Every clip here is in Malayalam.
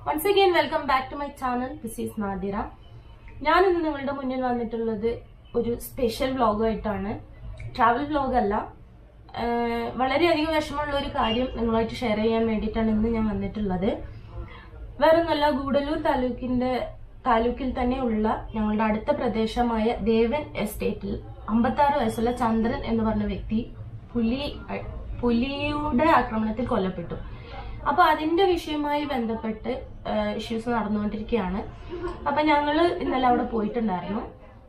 Once again welcome back to my channel this is Nadira ഞാൻ ഇന്ന് നിങ്ങളുടെ മുന്നിൽ വന്നിട്ടുള്ളത് ഒരു സ്പെഷ്യൽ വ്ലോഗായിട്ടാണ് ട്രാവൽ വ്ലോഗ് അല്ല ആഹ് വളരെയധികം വിഷമമുള്ള ഒരു കാര്യം നിങ്ങളുമായിട്ട് ഷെയർ ചെയ്യാൻ വേണ്ടിയിട്ടാണ് ഇന്ന് ഞാൻ വന്നിട്ടുള്ളത് വേറെ ഒന്നല്ല ഗൂഡല്ലൂർ താലൂക്കിന്റെ താലൂക്കിൽ തന്നെ ഉള്ള ഞങ്ങളുടെ അടുത്ത പ്രദേശമായ ദേവൻ എസ്റ്റേറ്റിൽ അമ്പത്താറ് വയസ്സുള്ള ചന്ദ്രൻ എന്ന് പറഞ്ഞ വ്യക്തി പുലി പുലിയുടെ ആക്രമണത്തിൽ കൊല്ലപ്പെട്ടു അപ്പൊ അതിന്റെ വിഷയവുമായി ബന്ധപ്പെട്ട് ഇഷ്യൂസ് നടന്നുകൊണ്ടിരിക്കുകയാണ് അപ്പൊ ഞങ്ങള് ഇന്നലെ അവിടെ പോയിട്ടുണ്ടായിരുന്നു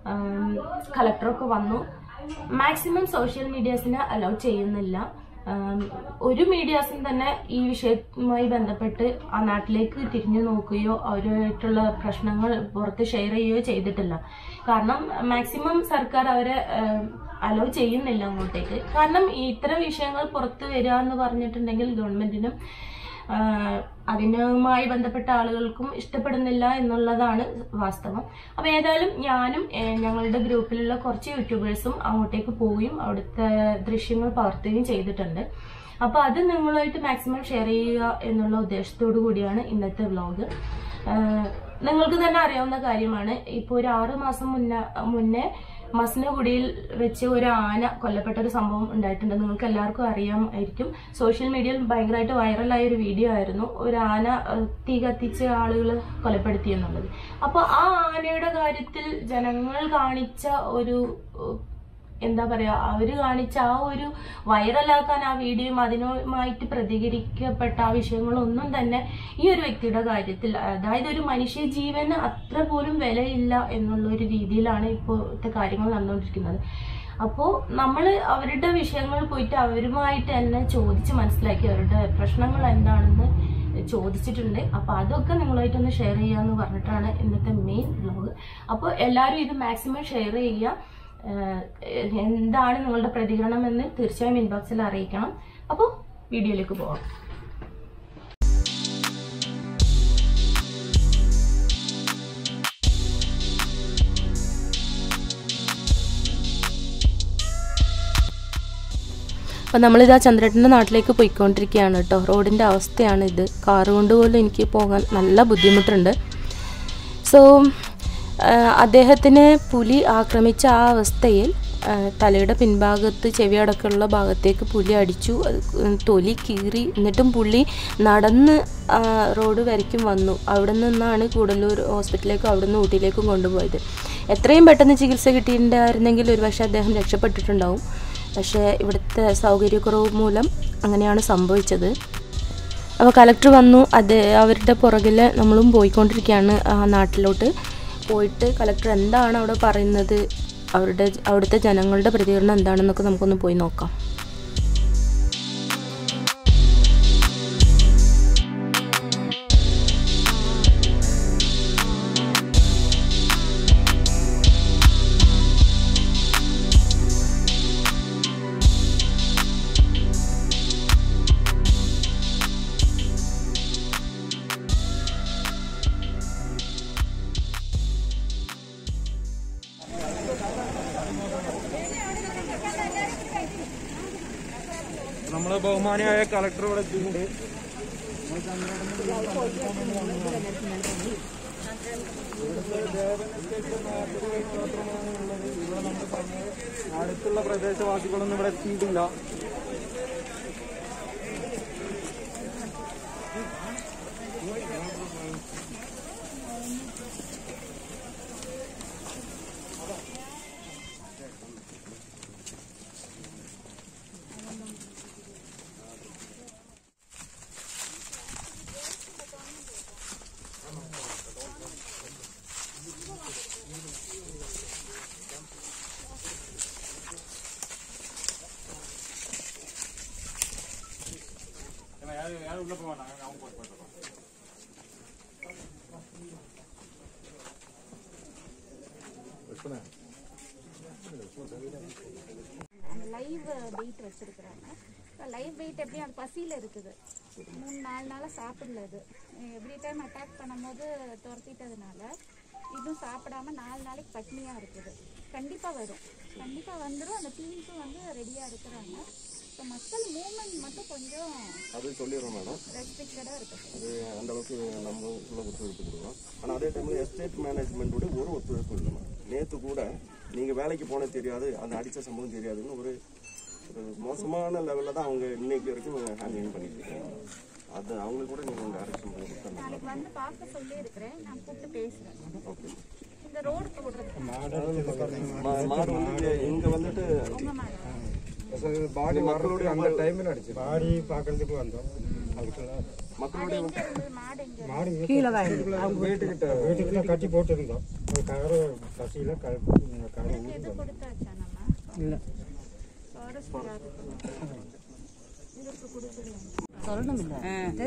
കളക്ടറൊക്കെ വന്നു മാക്സിമം സോഷ്യൽ മീഡിയാസിനെ അലൗ ചെയ്യുന്നില്ല ആം, ഒരു മീഡിയാസും തന്നെ ഈ വിഷയവുമായി ബന്ധപ്പെട്ട് ആ നാട്ടിലേക്ക് തിരിഞ്ഞു നോക്കുകയോ അവരുമായിട്ടുള്ള പ്രശ്നങ്ങൾ പുറത്ത് ഷെയർ ചെയ്യുകയോ ചെയ്തിട്ടില്ല കാരണം മാക്സിമം സർക്കാർ അവരെ അലോ ചെയ്യുന്നില്ല അങ്ങോട്ടേക്ക് കാരണം ഇത്തരം വിഷയങ്ങൾ പുറത്ത് വരിക എന്ന് പറഞ്ഞിട്ടുണ്ടെങ്കിൽ ഗവൺമെന്റിനും ആഹ് അതിനുമായി ബന്ധപ്പെട്ട ആളുകൾക്കും ഇഷ്ടപ്പെടുന്നില്ല എന്നുള്ളതാണ് വാസ്തവം അപ്പൊ ഏതായാലും ഞാനും ഏഹ് ഞങ്ങളുടെ ഗ്രൂപ്പിലുള്ള കുറച്ച് യൂട്യൂബേഴ്സും അങ്ങോട്ടേക്ക് പോവുകയും അവിടുത്തെ ദൃശ്യങ്ങൾ പകർത്തുകയും ചെയ്തിട്ടുണ്ട് അപ്പൊ അത് നിങ്ങളുമായിട്ട് മാക്സിമം ഷെയർ ചെയ്യുക എന്നുള്ള ഉദ്ദേശത്തോടു കൂടിയാണ് ഇന്നത്തെ വ്ലോഗ് നിങ്ങൾക്ക് തന്നെ അറിയാവുന്ന കാര്യമാണ് ഇപ്പോൾ ഒരു ആറു മാസം മുന്നേ മുന്നേ മസനഗുഡിയിൽ വെച്ച് ഒരു ആന കൊല്ലപ്പെട്ട ഒരു സംഭവം ഉണ്ടായിട്ടുണ്ട് നിങ്ങൾക്ക് എല്ലാവർക്കും അറിയാമായിരിക്കും സോഷ്യൽ മീഡിയയിൽ ഭയങ്കരമായിട്ട് വൈറലായ ഒരു വീഡിയോ ആയിരുന്നു ഒരു ആന ഏഹ്, തീ കത്തിച്ച് ആളുകൾ കൊലപ്പെടുത്തി എന്നുള്ളത് അപ്പോൾ ആ ആനയുടെ കാര്യത്തിൽ ജനങ്ങൾ കാണിച്ച ഒരു ഏഹ്, എന്താ പറയാ അവര് കാണിച്ച ആ ഒരു വൈറലാക്കാൻ ആ വീഡിയോയും അതിനുമായിട്ട് പ്രതികരിക്കപ്പെട്ട ആ വിഷയങ്ങളൊന്നും തന്നെ ഈ ഒരു വ്യക്തിയുടെ കാര്യത്തിൽ അതായത് ഒരു മനുഷ്യ ജീവന് അത്ര പോലും വിലയില്ല എന്നുള്ള ഒരു രീതിയിലാണ് ഇപ്പോഴത്തെ കാര്യങ്ങൾ നടന്നുകൊണ്ടിരിക്കുന്നത് അപ്പോൾ നമ്മൾ അവരുടെ വിഷയങ്ങൾ പോയിട്ട് അവരുമായിട്ട് തന്നെ ചോദിച്ച് മനസ്സിലാക്കി അവരുടെ പ്രശ്നങ്ങൾ എന്താണെന്ന് ചോദിച്ചിട്ടുണ്ട് അപ്പൊ അതൊക്കെ നിങ്ങളായിട്ടൊന്ന് ഷെയർ ചെയ്യാന്ന് പറഞ്ഞിട്ടാണ് ഇന്നത്തെ മെയിൻ വ്ലോഗ് അപ്പോൾ എല്ലാവരും ഇത് മാക്സിമം ഷെയർ ചെയ്യുക ഏഹ് എന്താണ് നിങ്ങളുടെ പ്രതികരണം എന്ന് തീർച്ചയായും ഇൻബോക്സിൽ അറിയിക്കണം അപ്പോൾ വീഡിയോയിലേക്ക് പോവാം അപ്പം നമ്മളിതാ ചന്ദ്രേട്ടൻ്റെ നാട്ടിലേക്ക് പോയിക്കൊണ്ടിരിക്കുകയാണ് കേട്ടോ റോഡിൻ്റെ അവസ്ഥയാണ് ഇത് കാറ് കൊണ്ട് പോലും എനിക്ക് പോകാൻ നല്ല ബുദ്ധിമുട്ടുണ്ട് സോ അദ്ദേഹത്തിനെ പുലി ആക്രമിച്ച ആ അവസ്ഥയിൽ ആ, തലയുടെ പിൻഭാഗത്ത് ചെവിയടക്കമുള്ള ഭാഗത്തേക്ക് പുലി അടിച്ചു അത് തൊലി കീറി എന്നിട്ടും പുള്ളി നടന്ന് ആ, റോഡ് വരയ്ക്കും വന്നു അവിടെ നിന്നാണ് കൂടല്ലൂർ ഹോസ്പിറ്റലിലേക്കും അവിടെ നിന്ന് ഊട്ടിയിലേക്കും കൊണ്ടുപോയത് എത്രയും പെട്ടെന്ന് ചികിത്സ കിട്ടിയിട്ടുണ്ടായിരുന്നെങ്കിൽ ഒരുപക്ഷെ അദ്ദേഹം രക്ഷപ്പെട്ടിട്ടുണ്ടാവും പക്ഷേ ഇവിടുത്തെ സൗകര്യക്കുറവ് മൂലം അങ്ങനെയാണ് സംഭവിച്ചത് അപ്പോൾ കലക്ടർ വന്നു അത് അവരുടെ പുറകിൽ നമ്മളും പോയിക്കൊണ്ടിരിക്കുകയാണ് ആ നാട്ടിലോട്ട് പോയിട്ട് കലക്ടർ എന്താണ് അവിടെ പറയുന്നത് അവരുടെ അവിടുത്തെ ജനങ്ങളുടെ പ്രതികരണം എന്താണെന്നൊക്കെ നമുക്കൊന്ന് പോയി നോക്കാം നമ്മളെ ബഹുമാനിയായ കളക്ടർ ഇവിടെ എത്തിയിട്ടുണ്ട് അടുത്തുള്ള പ്രദേശവാസികളൊന്നും ഇവിടെ എത്തിയിട്ടില്ല லைவ் வெயிட் வச்சிருக்கிறாங்க லைவ் வெயிட் எப்படி அது பசியில் இருக்குது மூணு நாலு நாளாக சாப்பிடல அது எவ்ரி டைம் அட்டாக் பண்ணும்போது துரத்திட்டதுனால இதுவும் சாப்பிடாம நாலு நாளைக்கு பட்னியாக இருக்குது கண்டிப்பாக வரும் கண்டிப்பாக வந்துடும் அந்த டீம்ஸும் வந்து ரெடியாக இருக்கிறாங்க இப்போ மக்கள் மூவ்மெண்ட் மட்டும் கொஞ்சம் அது சொல்லிடுறோம் மேடம் ரெஸ்ட்ரிக்டடாக இருக்கு அது அந்த அளவுக்கு நம்ம உள்ள ஒத்துழைப்பு கொடுக்குறோம் ஆனால் அதே டைமில் எஸ்டேட் மேனேஜ்மெண்ட்டோட ஒரு ஒத்துழைப்பு இல்லை மேடம் நேற்று கூட நீங்கள் வேலைக்கு போனது தெரியாது அந்த அடித்த சம்பவம் தெரியாதுன்னு ஒரு ஒரு மோசமான லெவலில் தான் அவங்க இன்னைக்கு வரைக்கும் ஹேண்டில் பண்ணிட்டு இருக்காங்க அது அவங்களுக்கு கூட நீங்கள் டைரக்ஷன் பண்ணி கொடுத்தா நாளைக்கு வந்து பார்க்க சொல்லி இருக்கிறேன் நான் கூப்பிட்டு பேசுகிறேன் ஓகே இந்த ரோடு போடுறது மாடு வந்து இங்கே வந்துட்டு உங்க மாடு பாடி வரக்கூடிய அந்த டைமில் அடிச்சு பாடி பார்க்கறதுக்கு வந்தோம் அதுக்குள்ள அது எங்க இருந்தது மாடு எங்க இருந்தது? மாடு கீழே வீட்டுக்கிட்ட வீட்டுக்குள்ள கட்டி போட்டுருந்தோம் ஒரு கரு பசியில் கரு கரு எது கொடுத்தாச்சா நம்ம இல்லை ஃபாரஸ்ட் இதுக்கு கொடுக்கல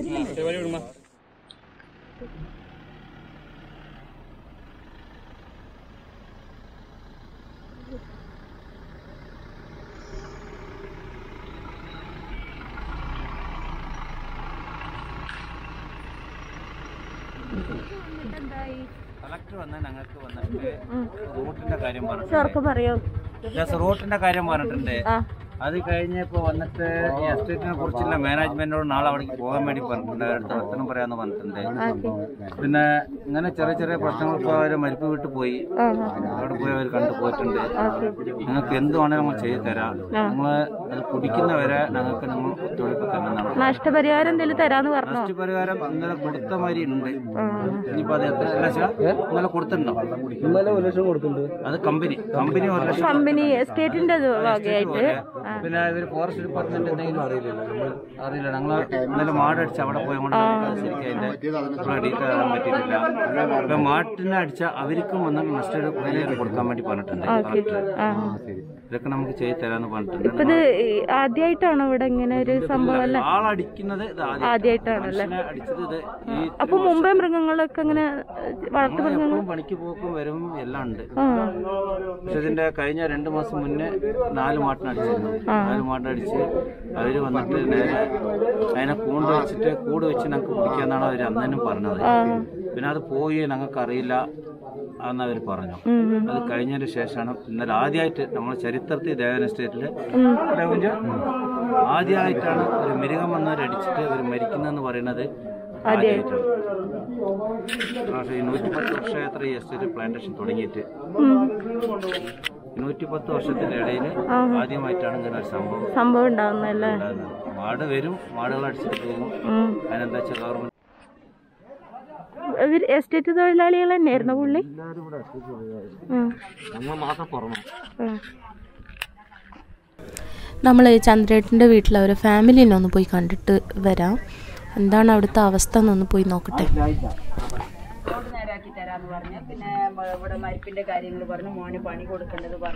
കളക്ടർ വന്ന് ഞങ്ങൾക്ക് വന്നിട്ട് റൂട്ടിന്റെ കാര്യം പറഞ്ഞിട്ടുണ്ട് Yes, റൂട്ടിന്റെ കാര്യം പറഞ്ഞിട്ടുണ്ട് അത് കഴിഞ്ഞപ്പോ വന്നിട്ട് ഈ എസ്റ്റേറ്റിനെ കുറിച്ചുള്ള മാനേജ്മെന്റിനോട് നാളെ അവിടേക്ക് പോകാൻ വേണ്ടി പറഞ്ഞിട്ടുണ്ട് അവരുടെ വർത്തനം പറയാന്ന് പറഞ്ഞിട്ടുണ്ട് പിന്നെ ഇങ്ങനെ ചെറിയ ചെറിയ പ്രശ്നങ്ങൾ ഇപ്പോൾ അവര് മരിപ്പ് വിട്ട് പോയി അവിടെ പോയി അവർ കണ്ടു പോയിട്ടുണ്ട് നിങ്ങൾക്ക് എന്തുവാണെങ്കിൽ നമ്മൾ ചെയ്തു തരാം നിങ്ങൾ അത് കുടിക്കുന്നവരെ ഞങ്ങൾക്ക് നിങ്ങൾ ഒത്തുതീർപ്പ് തരണം നഷ്ടപരിഹാരം എന്തെങ്കിലും തരാന്ന് പറഞ്ഞു നഷ്ടപരിഹാരം ഇന്നലെ കൊടുത്ത മാതിരി ഉണ്ട് ഇനിയിപ്പോ അത് എത്ര ലക്ഷം ഇന്നലെ കൊടുത്തിട്ടുണ്ടോ ഇന്നലെ ഒരു ലക്ഷം കൊടുത്തിട്ടുണ്ട് അത് കമ്പനി കമ്പനി ഒരു ലക്ഷം കമ്പനി എസ്റ്റേറ്റിന്റെ വകയായിട്ട് പിന്നെ ഇവര് ഫോറസ്റ്റ് ഡിപ്പാർട്ട്മെന്റ് എന്തെങ്കിലും അറിയില്ലല്ലോ നമ്മൾ അറിയില്ല ഞങ്ങൾ ഇന്നലെ മാടടിച്ച് അവിടെ പോയി കൊണ്ട് അത് ശരിക്കും അതിന്റെ ഡീറ്റെയിൽ അറിയാൻ പറ്റിയിട്ടില്ല ഇപ്പൊ മാട്ടിനെ അടിച്ച അവർക്കും വന്ന നഷ്ടപരിഹാരം കൊടുക്കാൻ വേണ്ടി പറഞ്ഞിട്ടുണ്ട് കളക്ടർ. ഇതൊക്കെ നമുക്ക് ചെയ്തു തരാന്ന് പറഞ്ഞിട്ടുണ്ട് ഇത് ആദ്യമായിട്ടാണോ ഇവിടെ ഇങ്ങനെ ഒരു സംഭവം അല്ല ആളടിക്കുന്നത് ഇത് ആദ്യം ആദ്യമായിട്ടാണല്ലേ മനുഷ്യനെ അടിച്ചത് ഇത് ഈ അപ്പൊ മുമ്പേ മൃഗങ്ങളൊക്കെ ഇങ്ങനെ വളർത്തു ഞങ്ങൾ എപ്പോഴും പണിക്ക് പോക്കും വരും എല്ലാം ഉണ്ട് പക്ഷെ ഇതിന്റെ കഴിഞ്ഞ രണ്ടു മാസം മുന്നേ നാല് മാട്ടിനടിച്ചിരുന്നു നാല് മാട്ടിനടിച്ച് അവര് വന്നിട്ട് നേരെ അതിനെ കൂണ്ട് വെച്ചിട്ട് കൂട് വെച്ച് ഞങ്ങൾക്ക് പിടിക്കാന്നാണ് അവര് അന്നേനും പറഞ്ഞത് പിന്നെ അത് പോയി ഞങ്ങൾക്ക് അറിയില്ല എന്ന് അവർ പറഞ്ഞു അത് കഴിഞ്ഞതിന് ശേഷമാണ് ഇന്നലെ ആദ്യമായിട്ട് നമ്മുടെ ചരിത്രത്തിൽ ദേവൻ എസ്റ്റേറ്റില് ആദ്യമായിട്ടാണ് ഒരു മിരുകം വന്നവരടിച്ചിട്ട് അവർ മരിക്കുന്നതെന്ന് പറയുന്നത് ആദ്യമായിട്ടാണ് പക്ഷേ ഈ നൂറ്റിപ്പത്ത് വർഷം എത്ര ഈ എസ്റ്റേറ്റ് പ്ലാന്റേഷൻ തുടങ്ങിയിട്ട് നൂറ്റിപ്പത്ത് വർഷത്തിന്റെ ഇടയിൽ ആദ്യമായിട്ടാണ് ഇങ്ങനെ ഒരു സംഭവം സംഭവം ഉണ്ടാവുന്നല്ലേ ഉണ്ടാകുന്നത് മാട് വരും മാടുകൾ അടിച്ചിട്ട് പോകും അതിനെന്താ വെച്ചാൽ ഗവൺമെന്റ് ഇവർ എസ്റ്റേറ്റ് തൊഴിലാളികൾ തന്നെയായിരുന്നു പുള്ളി നമ്മൾ മാത്രം പുറമെ നമ്മൾ ചന്ദ്രേട്ടൻ്റെ വീട്ടിൽ അവരെ ഫാമിലിനെ ഒന്ന് പോയി കണ്ടിട്ട് വരാം എന്താണ് അവിടുത്തെ അവസ്ഥ എന്നൊന്ന് പോയി നോക്കട്ടെ റോഡ് നേരാക്കി തരാന്ന് പറഞ്ഞു പിന്നെ മ- ഇവിടെ മരിപ്പിന്റെ കാര്യങ്ങൾ പറഞ്ഞു മോന് പണി കൊടുക്കേണ്ടത് പറഞ്ഞു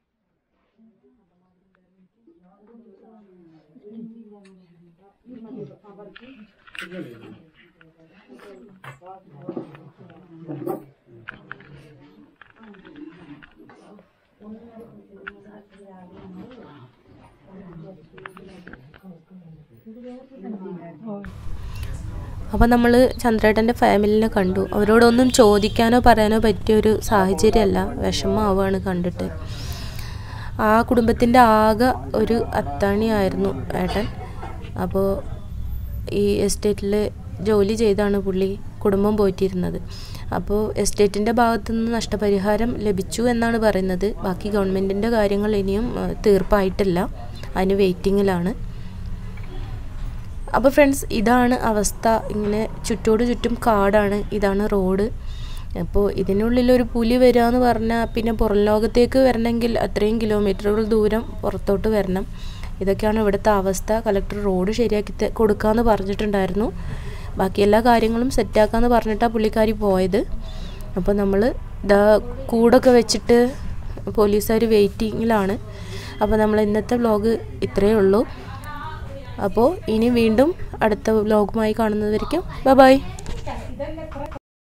അപ്പോൾ നമ്മൾ ചന്ദ്രേട്ടൻ്റെ ഫാമിലിനെ കണ്ടു അവരോടൊന്നും ചോദിക്കാനോ പറയാനോ പറ്റിയ ഒരു സാഹചര്യമല്ല വിഷമമാവുകയാണ് കണ്ടിട്ട് ആ കുടുംബത്തിൻ്റെ ആകെ ഒരു അത്താണിയായിരുന്നു ഏട്ടൻ അപ്പോൾ ഈ എസ്റ്റേറ്റിൽ ജോലി ചെയ്താണ് പുള്ളി കുടുംബം പോയിട്ടിരുന്നത് അപ്പോൾ എസ്റ്റേറ്റിൻ്റെ ഭാഗത്തു നിന്ന് നഷ്ടപരിഹാരം ലഭിച്ചു എന്നാണ് പറയുന്നത് ബാക്കി ഗവൺമെൻറ്റിൻ്റെ കാര്യങ്ങൾ ഇനിയും ആ, തീർപ്പായിട്ടില്ല അതിന് വെയിറ്റിങ്ങിലാണ് അപ്പോൾ ഫ്രണ്ട്സ് ഇതാണ് അവസ്ഥ ഇങ്ങനെ ചുറ്റോട് ചുറ്റും കാടാണ് ഇതാണ് റോഡ് അപ്പോൾ ഇതിനുള്ളിൽ ഒരു പുലി വരിക എന്ന് പറഞ്ഞാൽ പിന്നെ പുറം ലോകത്തേക്ക് വരണമെങ്കിൽ അത്രയും കിലോമീറ്ററുകൾ ദൂരം പുറത്തോട്ട് വരണം ഇതൊക്കെയാണ് ഇവിടുത്തെ അവസ്ഥ കലക്ടർ റോഡ് ശരിയാക്കി ത- കൊടുക്കാമെന്ന് പറഞ്ഞിട്ടുണ്ടായിരുന്നു ബാക്കി എല്ലാ കാര്യങ്ങളും സെറ്റാക്കാമെന്ന് പറഞ്ഞിട്ടാണ് പുള്ളിക്കാരി പോയത് അപ്പോൾ നമ്മൾ ഇതാ കൂടൊക്കെ വെച്ചിട്ട് പോലീസുകാർ വെയിറ്റിങ്ങിലാണ് അപ്പോൾ നമ്മൾ ഇന്നത്തെ വ്ലോഗ് ഇത്രയേ ഉള്ളൂ അപ്പോൾ ഇനി വീണ്ടും അടുത്ത വ്ലോഗുമായി കാണുന്നതായിരിക്കും ബൈ ബൈ